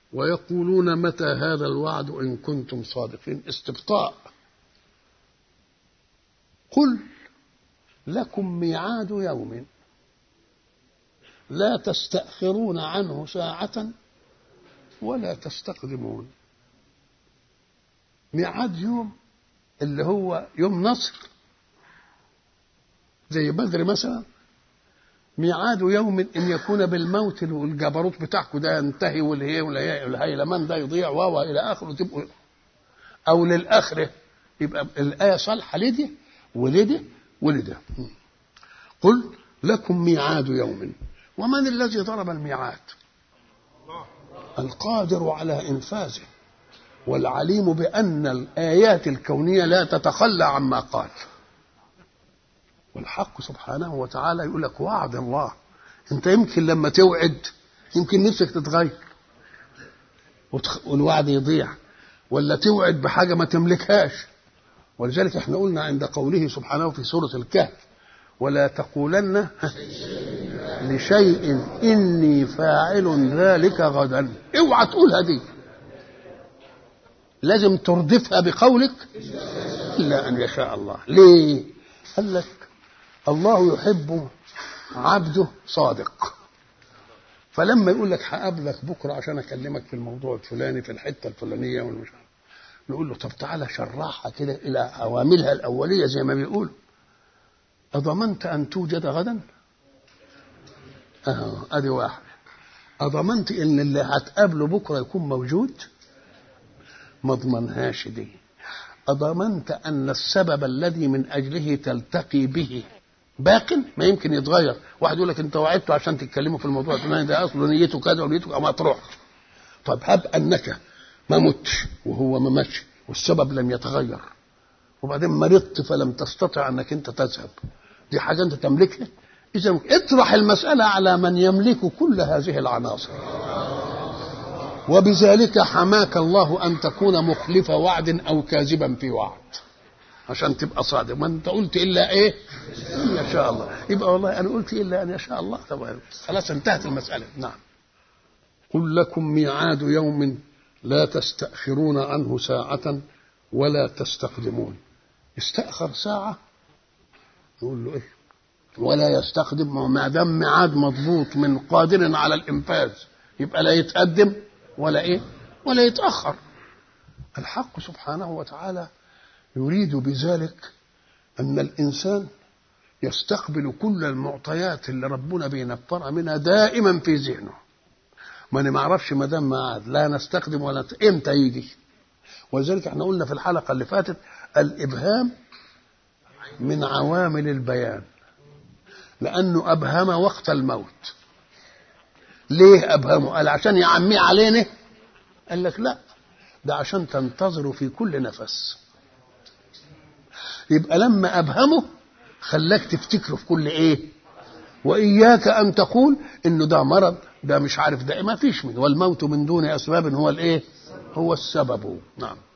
ويقولون متى هذا الوعد إن كنتم صادقين استبطاء قل لكم ميعاد يوم لا تستأخرون عنه ساعة ولا تستقدمون ميعاد يوم اللي هو يوم نصر زي بدر مثلا ميعاد يوم ان يكون بالموت والجبروت بتاعكم ده ينتهي والهي والهيلمان ده يضيع واو الى اخره تبقوا او للاخره يبقى الايه صالحه لدي ولدي ولده قل لكم ميعاد يوم ومن الذي ضرب الميعاد القادر على انفاذه والعليم بان الايات الكونيه لا تتخلى عما قال والحق سبحانه وتعالى يقول لك وعد الله انت يمكن لما توعد يمكن نفسك تتغير والوعد يضيع ولا توعد بحاجه ما تملكهاش ولذلك احنا قلنا عند قوله سبحانه في سوره الكهف ولا تقولن لشيء اني فاعل ذلك غدا اوعى تقولها دي لازم تردفها بقولك الا ان يشاء الله ليه قال لك الله يحب عبده صادق فلما يقول لك هقابلك بكره عشان اكلمك في الموضوع الفلاني في الحته الفلانيه والمش نقول له طب تعالى شرحها كده الى عواملها الاوليه زي ما بيقولوا اضمنت ان توجد غدا؟ اه ادي واحد اضمنت ان اللي هتقابله بكره يكون موجود؟ ما اضمنهاش دي اضمنت ان السبب الذي من اجله تلتقي به باق ما يمكن يتغير واحد يقول لك انت وعدته عشان تتكلموا في الموضوع الفلاني ده اصله نيته كذا ونيته او ما تروح طب هب انك ما متش وهو ما ماتش والسبب لم يتغير وبعدين مرضت فلم تستطع انك انت تذهب دي حاجه انت تملكها اذا اطرح المساله على من يملك كل هذه العناصر وبذلك حماك الله ان تكون مخلف وعد او كاذبا في وعد عشان تبقى صادق ما انت قلت الا ايه ان يشاء الله يبقى والله انا قلت الا ان يشاء الله طبعا خلاص انتهت المساله نعم قل لكم ميعاد يوم لا تستأخرون عنه ساعة ولا تستقدمون استأخر ساعة يقول له ايه ولا يستخدم ما دام ميعاد مضبوط من قادر على الانفاذ يبقى لا يتقدم ولا ايه ولا يتأخر الحق سبحانه وتعالى يريد بذلك أن الإنسان يستقبل كل المعطيات اللي ربنا بينفرها منها دائما في ذهنه ما انا ما اعرفش ما دام ما لا نستخدم ولا ت... امتى يجي ولذلك احنا قلنا في الحلقه اللي فاتت الابهام من عوامل البيان لانه ابهم وقت الموت ليه ابهمه قال عشان يعميه علينا قال لك لا ده عشان تنتظروا في كل نفس يبقى لما ابهمه خلاك تفتكره في كل ايه واياك ان تقول انه ده مرض ده مش عارف ده ما فيش منه والموت من دون اسباب هو الايه هو السبب نعم